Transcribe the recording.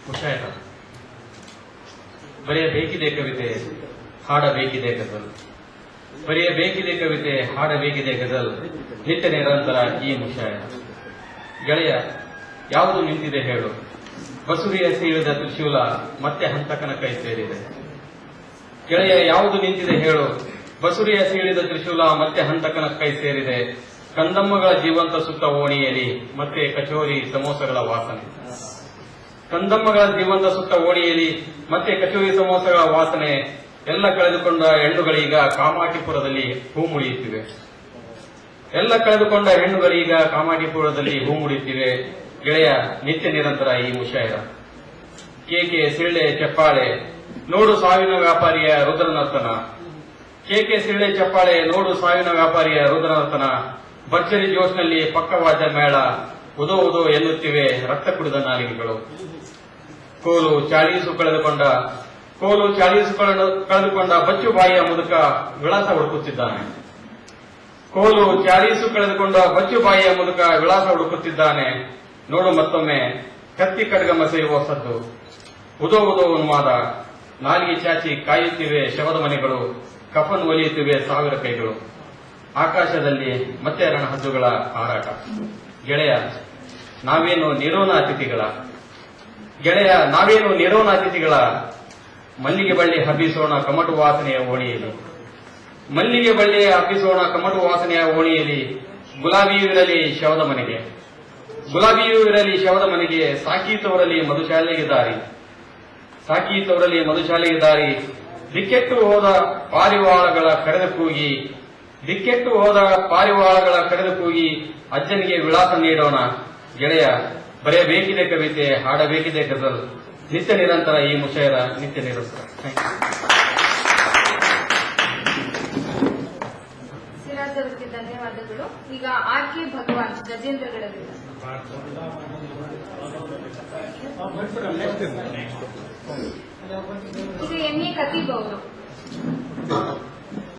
ಮುಷಾಯರ ಬರೆಯಬೇಕಿದೆ ಕವಿತೆ ಹಾಡಬೇಕಿದೆ ಗಜಲ್ ಬರೆಯಬೇಕಿದೆ ಕವಿತೆ ಹಾಡಬೇಕಿದೆ ಗಜಲ್ ನಿತ್ಯ ನಿರಂತರ ಈ ಮುಷಾಯ ಗೆಳೆಯ ಯಾವುದು ನಿಂತಿದೆ ಹೇಳು ಬಸುರಿಯ ಸೀಳಿದ ತ್ರಿಶೂಲ ಮತ್ತೆ ಹಂತಕನ ಕೈ ಸೇರಿದೆ ಗೆಳೆಯ ಯಾವುದು ನಿಂತಿದೆ ಹೇಳು ಬಸುರಿಯ ಸೀಳಿದ ತ್ರಿಶೂಲ ಮತ್ತೆ ಹಂತಕನ ಕೈ ಸೇರಿದೆ ಕಂದಮ್ಮಗಳ ಜೀವಂತ ಸುತ್ತ ಓಣಿಯಲ್ಲಿ ಮತ್ತೆ ಕಚೋರಿ ಸಮೋಸಗಳ ವಾಸನೆ ಕಂದಮ್ಮಗಳ ಜೀವಂತ ಸುತ್ತ ಓಣಿಯಲ್ಲಿ ಮತ್ತೆ ಕಚೋರಿ ಸಮೋಸಗಳ ವಾಸನೆ ಎಲ್ಲ ಕಳೆದುಕೊಂಡ ಹೆಣ್ಣುಗಳೀಗ ಕಾಮಾಟಿಪುರದಲ್ಲಿ ಹೂ ಮುಡಿಯುತ್ತಿವೆ ಎಲ್ಲ ಕಳೆದುಕೊಂಡ ಹೆಣ್ಣುಗಳೀಗ ಕಾಮಾಟಿಪುರದಲ್ಲಿ ಹೂ ಮುಡಿಯುತ್ತಿವೆ ಗೆಳೆಯ ನಿತ್ಯ ನಿರಂತರ ಈ ಮುಷಾಯರ ಕೇಕೆ ಸಿಳ್ಳೆ ಚಪ್ಪಾಳೆ ನೋಡು ಸಾವಿನ ವ್ಯಾಪಾರಿಯ ರುದ್ರನರ್ತನ ಕೇಕೆ ಸಿಳ್ಳೆ ಚಪ್ಪಾಳೆ ನೋಡು ಸಾವಿನ ವ್ಯಾಪಾರಿಯ ರುದ್ರನರ್ತನ ಭರ್ಜರಿ ಜೋಶ್ನಲ್ಲಿ ಪಕ್ಕವಾದ್ಯ ಮೇಳ ಉದೋ ಉದೋ ಎನ್ನುತ್ತಿವೆ ರಕ್ತ ಕುಡಿದ ನಾಲಿಗೆಗಳು ಕೋಲು ಚಾಳೀಸು ಕಳೆದುಕೊಂಡ ಕೋಲು ಚಾಳೀಸು ಕಳೆದು- ಕಳೆದುಕೊಂಡ ಬಚ್ಚು ಬಾಯಿಯ ಮುದುಕ ವಿಳಾಸ ಹುಡುಕುತ್ತಿದ್ದಾನೆ ಕೋಲು ಚಾಳೀಸು ಕಳೆದುಕೊಂಡ ಬಚ್ಚು ಬಾಯಿಯ ಮುದುಕ ವಿಳಾಸ ಹುಡುಕುತ್ತಿದ್ದಾನೆ ನೋಡು ಮತ್ತೊಮ್ಮೆ ಕತ್ತಿ ಕಡಗ ಮಸೆಯುವ ಸದ್ದು ಉದೋ ಉದೋ ಉನ್ಮಾದ ನಾಲಿಗೆ ಚಾಚಿ ಕಾಯುತ್ತಿವೆ ಶವದ ಮನೆಗಳು ಕಫನ್ ಒಲಿಯುತ್ತಿವೆ ಸಾವಿರ ಕೈಗಳು ಆಕಾಶದಲ್ಲಿ ಮತ್ತೆ ರಣಹದ್ದುಗಳ ಹಾರಾಟ ಗೆಳೆಯ ನಾವೇನು ನಿರೋನ ಅತಿಥಿಗಳ ಗೆಳೆಯ ನಾವೇನು ನಿರೋನ ಅತಿಥಿಗಳ ಮಲ್ಲಿಗೆ ಬಳ್ಳಿ ಹಬ್ಬಿಸೋಣ ಕಮಟು ವಾಸನೆಯ ಓಣಿಯಲ್ಲಿ ಮಲ್ಲಿಗೆ ಬಳ್ಳಿ ಹಬ್ಬಿಸೋಣ ಕಮಟು ವಾಸನೆಯ ಓಣಿಯಲ್ಲಿ ಗುಲಾಬಿಯೂ ಇರಲಿ ಶವದ ಮನೆಗೆ ಗುಲಾಬಿಯೂ ಇರಲಿ ಶವದ ಮನೆಗೆ ಸಾಕೀತವರಲ್ಲಿ ಮಧುಶಾಲೆಗೆ ದಾರಿ ಸಾಕೀತವರಲ್ಲಿ ಮಧುಶಾಲೆಗೆ ದಾರಿ ದಿಕ್ಕೆಟ್ಟು ಹೋದ ಪಾರಿವಾಳಗಳ ಕರೆದ ಕೂಗಿ ದಿಕ್ಕೆಟ್ಟು ಹೋದ ಪಾರಿವಾಳಗಳ ಕರೆದ ಕೂಗಿ ಅಜ್ಜನಿಗೆ ವಿಳಾಸ ನೀಡೋಣ ಗೆಳೆಯ ಬರೆಯಬೇಕಿದೆ ಕವಿತೆ ಹಾಡಬೇಕಿದೆ ಗಜಲ್ ನಿತ್ಯ ನಿರಂತರ ಈ ಮುಷಯರ ನಿತ್ಯ ನಿರಂತರ ಥ್ಯಾಂಕ್ ಯು ಸಿರಾಜ್ ಅವರಿಗೆ ಧನ್ಯವಾದಗಳು ಈಗ ಆರ್ ಕೆ ಭಗವಾನ್ ಗಜೇಂದ್ರಗಳಲ್ಲಿ ಈಗ ಎಂ ಎ ಖತೀಬ್ ಅವರು